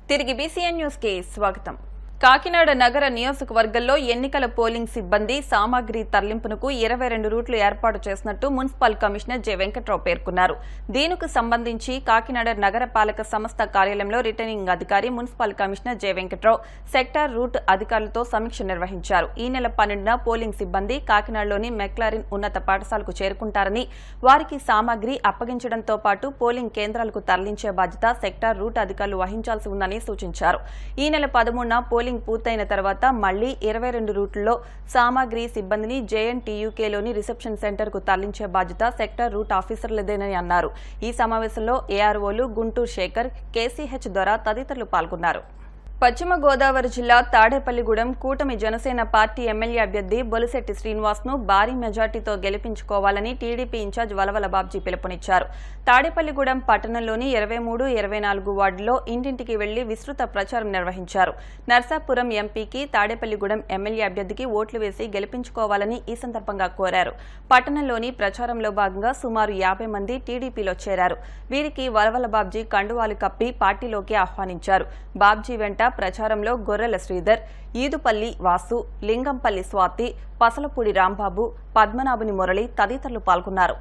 తిరిగి BCN news కి స్వాగతం కాకినాడ నగర నియోజకవర్గంలో ఎన్నికల పోలింగ్ సిబ్బంది సామాగ్రి తరలింపునకు ఇరవై రెండు రూట్లు ఏర్పాటు చేసినట్టు మున్సిపల్ కమిషనర్ జె వెంకట్రావు పేర్కొన్నారు దీనికి సంబంధించి కాకినాడ నగర పాలక సంస్థ కార్యాలయంలో రిటర్నింగ్ అధికారి municipal commissioner J Venkatrao sector route అధికారులతో సమీక్ష నిర్వహించారు ఈ నెల పన్నెండున పోలింగ్ సిబ్బంది కాకినాడలోని మెక్లారిన్ ఉన్నత పాఠశాలకు చేరుకుంటారని వారికి సామాగ్రి అప్పగించడంతో పాటు పోలింగ్ కేంద్రాలకు తరలించే బాధ్యత సెక్టార్ రూట్ అధికారులు వహించాల్సి ఉందని సూచించారు ఈ నెల పదమూడున పోలింగ్ పూర్తయిన తర్వాత మళ్లీ ఇరవై రెండు రూట్లలో సామాగ్రి సిబ్బందిని జేఎన్టీయూకేలోని రిసెప్షన్ సెంటర్ కు తరలించే బాధ్యత సెక్టార్ రూట్ ఆఫీసర్లదేనని అన్నారు ఈ సమావేశంలో ఏఆర్ఓలు గుంటూరు శేఖర్ కేసీహెచ్ ద్వారా తదితరులు పాల్గొన్నారు పశ్చిమ గోదావరి జిల్లా తాడేపల్లిగూడెం కూటమి జనసేన పార్టీ ఎమ్మెల్యే అభ్యర్థి బొలిశెట్టి శ్రీనివాస్ ను భారీ మెజార్టీతో గెలిపించుకోవాలని టీడీపీ ఇన్ఛార్జ్ వలవల బాబ్జీ పిలుపునిచ్చారు తాడేపల్లిగూడెం పట్టణంలోని ఇరవై మూడు ఇరవై నాలుగు వార్డులో ఇంటింటికి వెళ్లి విస్తృత ప్రచారం నిర్వహించారు నర్సాపురం ఎంపీకి తాడేపల్లిగూడెం ఎమ్మెల్యే అభ్యర్థికి ఓట్లు వేసి గెలిపించుకోవాలని ఈ సందర్భంగా కోరారు పట్టణంలోని ప్రచారంలో భాగంగా సుమారు యాభై మంది టీడీపీలో చేరారు వీరికి వలవల బాబ్జీ కండువాలు కప్పి పార్టీలోకి ఆహ్వానించారు బాబ్జీ వెంట ప్రచారంలో గొర్రెల శ్రీధర్ ఈదుపల్లి వాసు లింగంపల్లి స్వాతి పసలపూడి రాంబాబు పద్మనాభుని మురళి తదితరులు పాల్గొన్నారు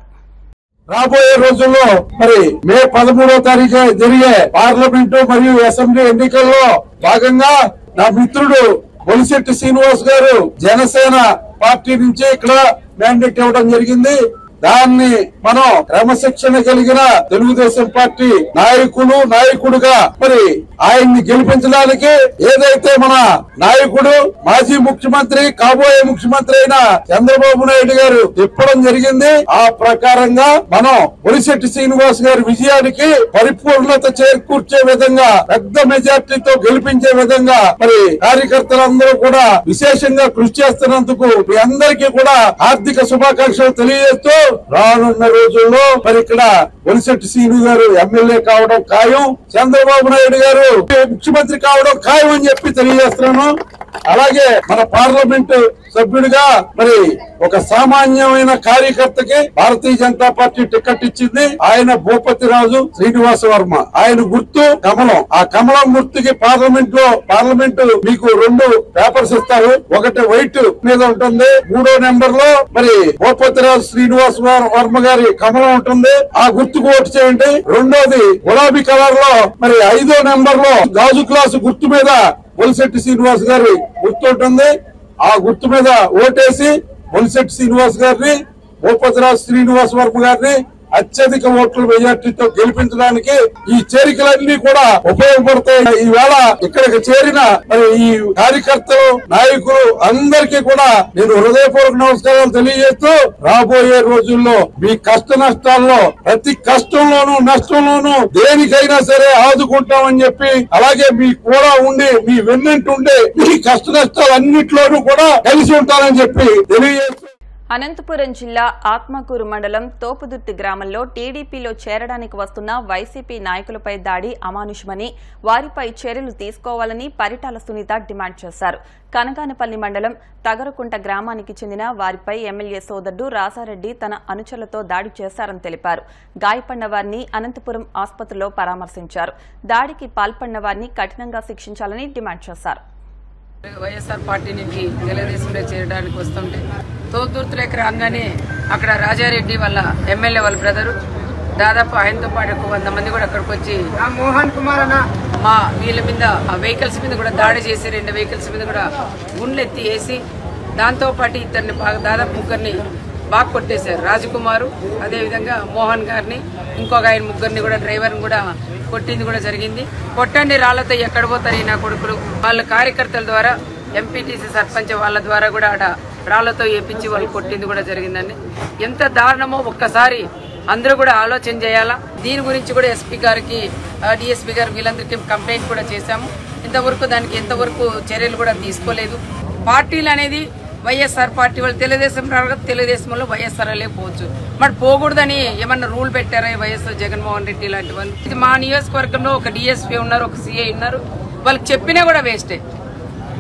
రాబోయే రోజుల్లో మరి మే పదమూడవ తారీఖు జరిగే పార్లమెంటు మరియు అసెంబ్లీ ఎన్నికల్లో భాగంగా నా మిత్రుడు బొలిశెట్టి శ్రీనివాస్ గారు జనసేన పార్టీ నుంచి ఇక్కడ మ్యాండేట్ ఇవ్వడం జరిగింది దాన్ని మనం క్రమశిక్షణ కలిగిన తెలుగుదేశం పార్టీ నాయకులు నాయకుడుగా మరి ఆయన్ని గెలిపించడానికి ఏదైతే మన నాయకుడు మాజీ ముఖ్యమంత్రి కాబోయే ముఖ్యమంత్రి అయిన చంద్రబాబు నాయుడు గారు చెప్పడం జరిగింది ఆ ప్రకారంగా మనం ఒలిశెట్టి శ్రీనివాస్ గారి విజయానికి పరిపూర్ణత చేకూర్చే విధంగా పెద్ద మెజార్టీతో గెలిపించే విధంగా మరి కార్యకర్తలందరూ కూడా విశేషంగా కృషి చేస్తున్నందుకు మీ అందరికీ కూడా ఆర్థిక శుభాకాంక్షలు తెలియజేస్తూ రానున్న రోజుల్లో మరి ఇక్కడ ఒలిశెట్టి శ్రీను గారు ఎమ్మెల్యే కావడం ఖాయం చంద్రబాబు నాయుడు గారు ముఖ్యమంత్రి కావడం ఖాయం అని చెప్పి తెలియజేస్తున్నాను అలాగే మన పార్లమెంట్ సభ్యుడిగా మరి ఒక సామాన్యమైన కార్యకర్తకి భారతీయ జనతా పార్టీ టికెట్ ఇచ్చింది ఆయన భూపతి రాజు శ్రీనివాస వర్మ ఆయన గుర్తు కమలం ఆ కమలం గుర్తుకి పార్లమెంట్ లో పార్లమెంట్ మీకు రెండు పేపర్స్ ఇస్తారు ఒకటి వైట్ మీద ఉంటుంది మూడో నెంబర్ లో మరి భూపతి రాజు శ్రీనివాస వర్- వర్మ గారి కమలం ఉంటుంది ఆ గుర్తుకు ఓటు చేయండి రెండోది గులాబీ కలర్ లో మరి ఐదో నెంబర్ లో గాజు క్లాసు గుర్తు మీద బొలిశెట్టి శ్రీనివాస్ గారి గుర్తు ఉంటుంది ఆ గుర్తు మీద ఓటేసి బొలిశెట్టి శ్రీనివాస్ గారిని భూపతిరాజు శ్రీనివాస్ వర్మ గారిని అత్యధిక ఓట్ల మెజార్టీతో గెలిపించడానికి ఈ చేరికలన్నీ కూడా ఉపయోగపడతాయి ఈవేళ ఇక్కడికి చేరిన మరి ఈ కార్యకర్తలు నాయకులు అందరికీ కూడా నేను హృదయపూర్వక నమస్కారాలు తెలియజేస్తూ రాబోయే రోజుల్లో మీ కష్ట నష్టాల్లో ప్రతి కష్టంలోనూ నష్టంలోనూ దేనికైనా సరే ఆదుకుంటామని చెప్పి అలాగే మీ కూడా ఉండి మీ వెన్నంటుండే మీ కష్ట నష్టాలన్నింటిలోనూ కూడా కలిసి ఉంటానని చెప్పి తెలియజేస్తూ అనంతపురం జిల్లా ఆత్మకూరు మండలం తోపుదుర్తి గ్రామంలో టీడీపీలో చేరడానికి వస్తున్న వైసీపీ నాయకులపై దాడి అమానుషమని వారిపై చర్యలు తీసుకోవాలని పరిటాల సునీత డిమాండ్ చేశారు కనగానపల్లి మండలం తగరకుంట గ్రామానికి చెందిన వారిపై ఎమ్మెల్యే సోదరుడు రాసారెడ్డి తన అనుచరులతో దాడి చేశారని తెలిపారు గాయపడిన వారిని అనంతపురం ఆసుపత్రిలో పరామర్శించారు దాడికి పాల్పడిన వారిని కఠినంగా శిక్షించాలని డిమాండ్ చేశారు వైఎస్ఆర్ పార్టీ నుంచి తెలుగుదేశంలో చేరడానికి వస్తుంటే తోతుర్తులకి రాగానే అక్కడ రాజారెడ్డి వాళ్ళ ఎమ్మెల్యే వాళ్ళ బ్రదరు దాదాపు ఆయనతో పాటు ఒక వంద మంది కూడా అక్కడికి వచ్చి మోహన్ కుమార్ అన్న మా వీళ్ళ మీద ఆ వెహికల్స్ మీద కూడా దాడి చేసి రెండు వెహికల్స్ మీద కూడా గుండ్లు ఎత్తి వేసి దాంతో పాటు ఇద్దరిని బాగా దాదాపు ముగ్గురిని బాగా కొట్టేశారు రాజకుమారు అదేవిధంగా మోహన్ గారిని ఇంకొక ఆయన ముగ్గురిని కూడా డ్రైవర్ని కూడా కొట్టింది కూడా జరిగింది కొట్టండి రాళ్లతో ఎక్కడ పోతారు ఈ నా కొడుకులు వాళ్ళ కార్యకర్తల ద్వారా ఎంపీటీసీ సర్పంచ్ వాళ్ళ ద్వారా కూడా ఆడ రాళ్లతో వేపించి వాళ్ళు కొట్టింది కూడా జరిగిందండి ఎంత దారుణమో ఒక్కసారి అందరూ కూడా ఆలోచన చేయాలా దీని గురించి కూడా ఎస్పీ గారికి డిఎస్పీ గారు వీళ్ళందరికీ కంప్లైంట్ కూడా చేశాము ఇంతవరకు దానికి ఎంతవరకు చర్యలు కూడా తీసుకోలేదు పార్టీలు అనేది వైఎస్ఆర్ పార్టీ వాళ్ళు తెలుగుదేశం రారు కదా, తెలుగుదేశంలో వైఎస్ఆర్ లేకపోవచ్చు మరి పోకూడదని ఏమన్నా రూల్ పెట్టారా ఈ వైఎస్ఆర్ జగన్మోహన్ రెడ్డి లాంటి వాళ్ళు ఇది మా నియోజకవర్గంలో ఒక డిఎస్పీ ఉన్నారు ఒక సిఐ ఉన్నారు వాళ్ళకి చెప్పినా కూడా వేస్టే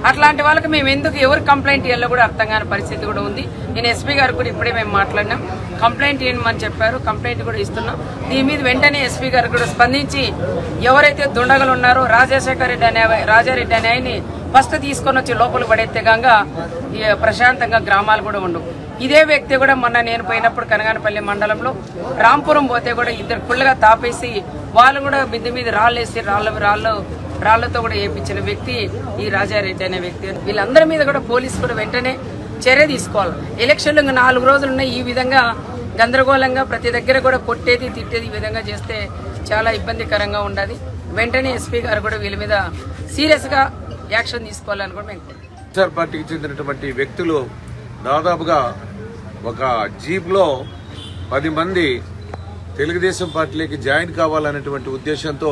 అట్లాంటి వాళ్ళకి మేము ఎందుకు ఎవరు కంప్లైంట్ ఇవ్వాలో కూడా అర్థం కాని పరిస్థితి కూడా ఉంది నేను ఎస్పీ గారు కూడా ఇప్పుడే మేము మాట్లాడినాం కంప్లైంట్ ఇవ్వమని చెప్పారు కంప్లైంట్ కూడా ఇస్తున్నాం దీని మీద వెంటనే ఎస్పీ గారు కూడా స్పందించి ఎవరైతే దుండగలు ఉన్నారో రాజశేఖర రెడ్డి అనే రాజారెడ్డి అనే ఆయన్ని ఫస్ట్ తీసుకొని వచ్చి లోపల పడేస్తే గంగా ఈ ప్రశాంతంగా గ్రామాలు కూడా ఉండవు ఇదే వ్యక్తి కూడా మొన్న నేను పోయినప్పుడు కనగానపల్లి మండలంలో రాంపురం పోతే కూడా ఇద్దరు ఫుల్గా తాపేసి వాళ్ళు కూడా మిద్ది మీద రాళ్ళు వేసి రాళ్ళ రాళ్ళు రాళ్లతో కూడా వేయించిన వ్యక్తి ఈ రాజారెడ్డి అనే వ్యక్తి వీళ్ళందరి మీద కూడా పోలీసు కూడా వెంటనే చర్య తీసుకోవాలి ఎలక్షన్లు ఇంకా నాలుగు రోజులు ఉన్నాయి ఈ విధంగా గందరగోళంగా ప్రతి దగ్గర కూడా కొట్టేది తిట్టేది ఈ విధంగా చేస్తే చాలా ఇబ్బందికరంగా ఉండదు వెంటనే ఎస్పీ గారు కూడా వీళ్ళ మీద సీరియస్ గా యాక్షన్ తీసుకోవాలని కూడా మేము కోరుతున్నాం. వైఎస్ఆర్ పార్టీకి చెందినటువంటి వ్యక్తులు దాదాపుగా ఒక జీప్లో పది మంది తెలుగుదేశం పార్టీలోకి జాయిన్ కావాలనేటువంటి ఉద్దేశంతో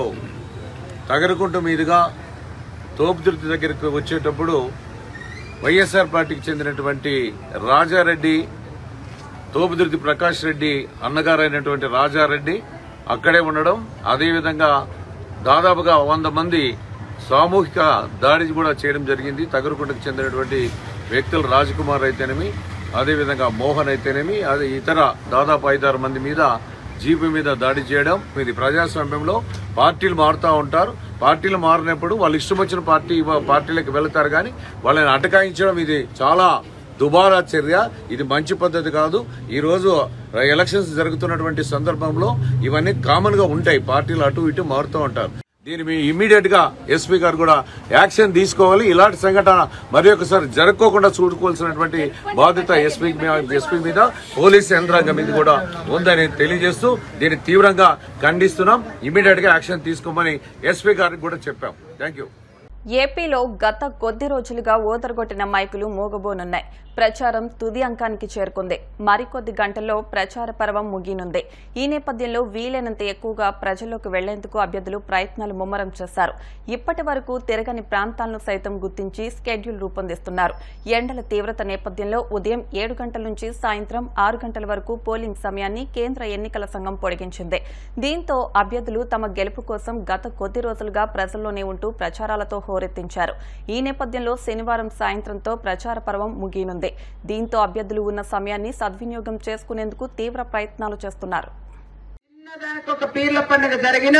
తగరకుంట మీదుగా తోపుదుర్తి దగ్గరికి వచ్చేటప్పుడు వైఎస్ఆర్ పార్టీకి చెందినటువంటి రాజారెడ్డి తోపుదుర్తి ప్రకాష్ రెడ్డి అన్నగారైనటువంటి రాజారెడ్డి అక్కడే ఉండడం అదేవిధంగా దాదాపుగా వంద మంది సామూహిక దాడి కూడా చేయడం జరిగింది తగరుకుంటకు చెందినటువంటి వ్యక్తులు రాజకుమార్ అయితేనేమి అదేవిధంగా మోహన్ అయితేనేమి అదే ఇతర దాదాపు ఐదారు మంది మీద జీపు మీద దాడి చేయడం ఇది ప్రజాస్వామ్యంలో పార్టీలు మారుతూ ఉంటారు పార్టీలు మారినప్పుడు వాళ్ళు ఇష్టం వచ్చిన పార్టీ పార్టీలకు వెళతారు కానీ వాళ్ళని అటకాయించడం ఇది చాలా దుబారా చర్య ఇది మంచి పద్ధతి కాదు ఈ రోజు ఎలక్షన్స్ జరుగుతున్నటువంటి సందర్భంలో ఇవన్నీ కామన్ గా ఉంటాయి పార్టీలు అటు ఇటు మారుతూ ఉంటారు దీని మీ ఇమ్మీడియట్ గా ఎస్పీ గారు కూడా యాక్షన్ తీసుకోవాలి ఇలాంటి సంఘటన మరి ఒకసారి జరగకోకుండా చూడుకోవాల్సినటువంటి బాధ్యత ఎస్పీ ఎస్పీ మీద పోలీస్ యంత్రాంగం మీద కూడా ఉందని తెలియజేస్తూ దీన్ని తీవ్రంగా ఖండిస్తున్నాం ఇమ్మీడియట్ గా యాక్షన్ తీసుకోమని ఎస్పీ గారికి కూడా చెప్పాం థ్యాంక్ యూ ఏపీలో గత కొద్ది రోజులుగా ఓదరగొట్టిన మైకులు మోగబోనున్నాయి ప్రచారం తుది అంకానికి చేరుకుంది మరికొద్ది గంటల్లో ప్రచార పర్వం ముగినుంది ఈ నేపథ్యంలో వీలైనంత ఎక్కువగా ప్రజల్లోకి వెళ్లేందుకు అభ్యర్థులు ప్రయత్నాలు ముమ్మరం చేశారు ఇప్పటి వరకు తిరగని ప్రాంతాలను సైతం గుర్తించి స్కెడ్యూల్ రూపొందిస్తున్నారు ఎండల తీవ్రత నేపథ్యంలో ఉదయం ఏడు గంటల నుంచి సాయంత్రం ఆరు గంటల వరకు పోలింగ్ సమయాన్ని కేంద్ర ఎన్నికల సంఘం పొడిగించింది దీంతో అభ్యర్థులు తమ గెలుపు కోసం గత కొద్ది రోజులుగా ప్రజల్లోనే ఉంటూ ప్రచారాలతో హోరెత్తించారు ఈ నేపథ్యంలో శనివారం సాయంత్రంతో ప్రచార పర్వం ముగియనుంది దీంతో అభ్యర్థులు ఉన్న సమయాన్ని సద్వినియోగం చేసుకునేందుకు తీవ్ర ప్రయత్నాలు చేస్తున్నారు చిన్నదానికి ఒక పీర్ల పండుగ జరిగిన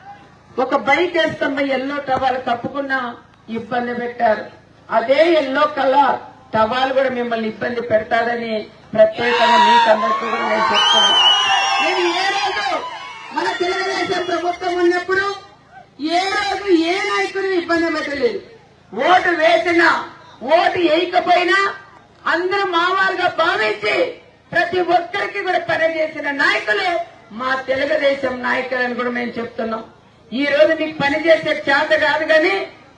ఒక బైక్ వేస్తున్న ఎల్లో టవాలు కప్పుకున్న ఇబ్బంది పెట్టారు అదే ఎల్లో కలర్ టవాలు కూడా మిమ్మల్ని ఇబ్బంది పెడతాదని ప్రత్యేకంగా మీకందరికీ కూడా నేను చెప్తాను నేను ఏ రోజు మన తెలుగుదేశం ప్రభుత్వం ఉన్నప్పుడు ఏ రోజు ఏ నాయకుడు ఇబ్బంది పెట్టలేదు ఓటు వేసినా ఓటు వేయకపోయినా అందరూ మావాలుగా భావించి ప్రతి ఒక్కరికి కూడా పనిచేసిన నాయకులు మా తెలుగుదేశం నాయకులని కూడా మేము చెప్తున్నాం ఈ రోజు మీకు పని చేసే చేత కాదు కానీ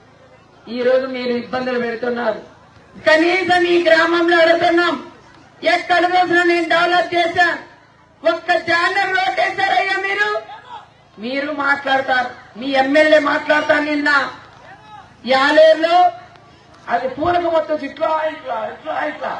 ఈ రోజు మీరు ఇబ్బందులు పెడుతున్నారు కనీసం ఈ గ్రామంలో అడుగుతున్నాం ఎక్కడ రోజున నేను డెవలప్ చేశాను ఒక్క ఛానల్ రోటేశారయ్యా మీరు మీరు మాట్లాడతారు మీ ఎమ్మెల్యే మాట్లాడతారు నిన్న యాలేరులో అది పూనక మొత్తం ఇట్లా ఇట్లా ఇట్లా ఇట్లా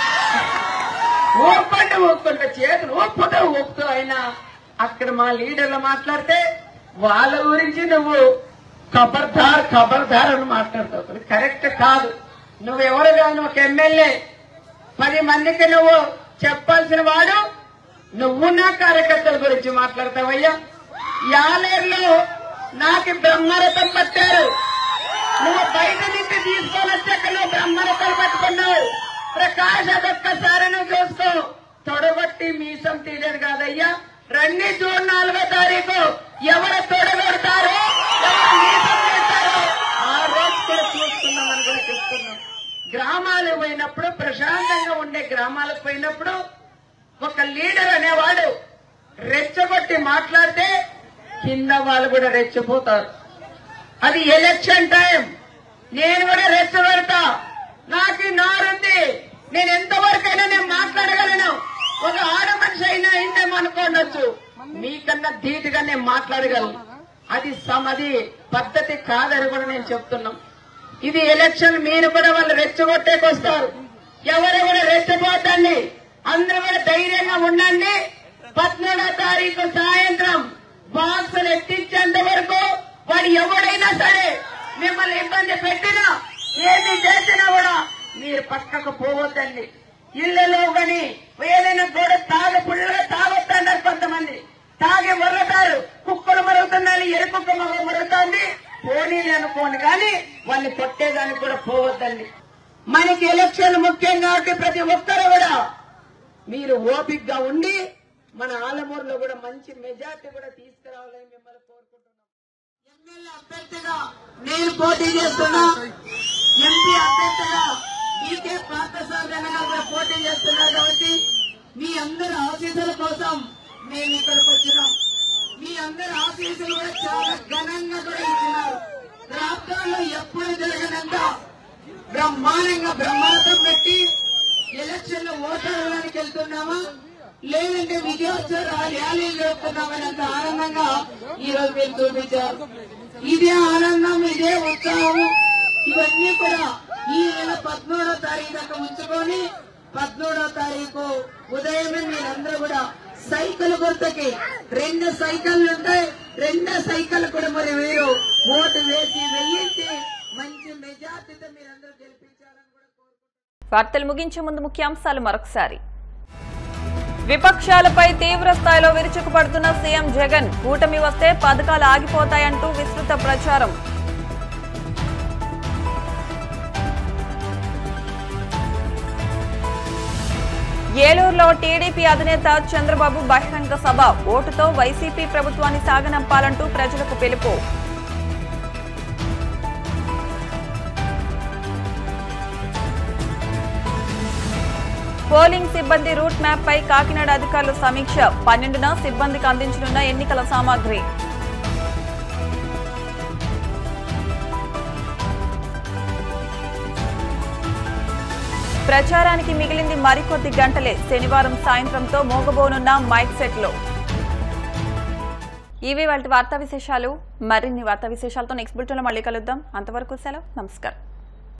ఊపండి ఊపుకుంటే చేతులు ఊపుతూ ఊపుతూ అయినా అక్కడ మా లీడర్లు మాట్లాడితే వాళ్ళ గురించి నువ్వు ఖబర్దార్ ఖబర్దార్ అని మాట్లాడతావు అది కరెక్ట్ కాదు నువ్వెవరు కాదు ఒక ఎమ్మెల్యే పది మందికి నువ్వు చెప్పాల్సిన వాడు నువ్వు నా కార్యకర్తల గురించి మాట్లాడతావయ్యా యాలేరులో నాకు బ్రహ్మరథం పట్టారు నువ్వు బయట నుంచి తీసుకొని వచ్చాక నువ్వు బ్రహ్మరథాలు పట్టుకున్నావు ప్రకాశ్ అదొక్కసారి నువ్వు చూసుకో తొడగొట్టి మీసం తీయలేదు కాదయ్యా రండి జూన్ నాలుగో తారీఖు ఎవరు తొడగొడతారో ఎవరు మీసం తీస్తారో ఆ రోజు కూడా చూస్తున్నామని కూడా చెప్తున్నాం గ్రామాలకు పోయినప్పుడు ప్రశాంతంగా ఉండే గ్రామాలకు పోయినప్పుడు ఒక లీడర్ అనేవాడు రెచ్చగొట్టి మాట్లాడితే కింద వాళ్ళు కూడా రెచ్చిపోతారు అది ఎలక్షన్ టైం నేను కూడా రెచ్చగొడతా నాకు నారుంది నేను ఎంతవరకైనా నేను మాట్లాడగలను ఒక ఆడ మనిషి అయినా అయిందేమో అనుకోండొచ్చు మీకన్నా ధీటుగా నేను మాట్లాడగలను అది సమది పద్ధతి కాదని కూడా నేను చెప్తున్నాం ఇది ఎలక్షన్ మీరు కూడా వాళ్ళు రెచ్చగొట్టేకొస్తారు ఎవరు కూడా రెచ్చపోతండి అందరూ కూడా ధైర్యంగా ఉండండి పద్మూడో తారీఖు సాయంత్రం బాక్సులు ఎత్తించేంత వరకు వాడు ఎవడైనా సరే మిమ్మల్ని ఇబ్బంది పెట్టినా ఏది చేసినా కూడా మీరు పక్కకు పోవద్దండి ఇళ్లలో గాని ఏదైనా కూడా తాగ పుల్లగా తాగొద్దన్నారు కొంతమంది తాగి మొరతారు కుక్కలు మరుగుతున్నాయి ఎరు కుక్క మగ మరుగుతోంది పోనీలు అనుకోండి కానీ వాళ్ళని కొట్టేదానికి కూడా పోవద్దండి మనకి ఎలక్షన్ ముఖ్యం కాబట్టి ప్రతి ఒక్కరు కూడా మీరు ఓపిక్ గా ఉండి మన ఆలమూరులో కూడా మంచి మెజార్టీ కూడా తీసుకురావాలని మిమ్మల్ని కోరుకుంటున్నాం ఎమ్మెల్యే అభ్యర్థిగా నేను పోటీ చేస్తున్నా ఎంపీ అభ్యర్థిగా డీకే పార్థసారథి గారు కూడా పోటీ చేస్తున్నారు కాబట్టి మీ అందరి ఆఫీసుల కోసం మేము ఇక్కడికి వచ్చినాం మీ అందరి ఆఫీసులు కూడా చాలా ఘనంగా కూడా ఇచ్చినారు రాష్ట్రాల్లో ఎప్పుడు జరగనంత బ్రహ్మాండంగా బ్రహ్మాండం పెట్టి ఎలక్షన్ లో ఓటర్లకి వెళ్తున్నామా లేదంటే విజయోత్సవ ర్యాలీలు జరుపుతున్నామని అంత ఆనందంగా ఈ రోజు మీరు చూపించారు ఇదే ఆనందం ఇదే ఉత్సాహం ఇవన్నీ కూడా ఈ నెల పద్మూడో తారీఖు దాకా ఉంచుకొని పద్మూడో తారీఖు ఉదయమే మీరందరూ కూడా సైకిల్ గుర్తుకి రెండు సైకిళ్ళు ఉంటాయి రెండు సైకిల్ కూడా మరి మీరు ఓటు వేసి వెయ్యించి మంచి మెజార్టీతో మీరందరూ గెలిపించాలని కూడా కోరుకుంటున్నాను వార్తలు ముగించే ముందు ముఖ్యాంశాలు మరొకసారి విపక్షాలపై తీవ్ర స్థాయిలో విరుచుకుపడుతున్న సీఎం జగన్ కూటమి వస్తే పథకాలు ఆగిపోతాయంటూ విస్తృత ప్రచారం ఏలూరులో టీడీపీ అధినేత చంద్రబాబు బహిరంగ సభ ఓటుతో వైసీపీ ప్రభుత్వాన్ని సాగనంపాలంటూ ప్రజలకు పిలుపు పోలింగ్ సిబ్బంది రూట్ మ్యాప్ పై కాకినాడ అధికారులు సమీక్ష పన్నెండున సిబ్బందికి అందించనున్న ఎన్నికల సామాగ్రి ప్రచారానికి మిగిలింది మరికొద్ది గంటలే శనివారం సాయంత్రంతో మోగబోనున్న మైక్ సెట్లో ఇవి వాళ్ళ వార్తా విశేషాలు మరిన్ని వార్తా విశేషాలతో నెక్స్ట్ బులెటిన్లో మళ్ళీ కలుద్దాం అంతవరకు సెలవు నమస్కారం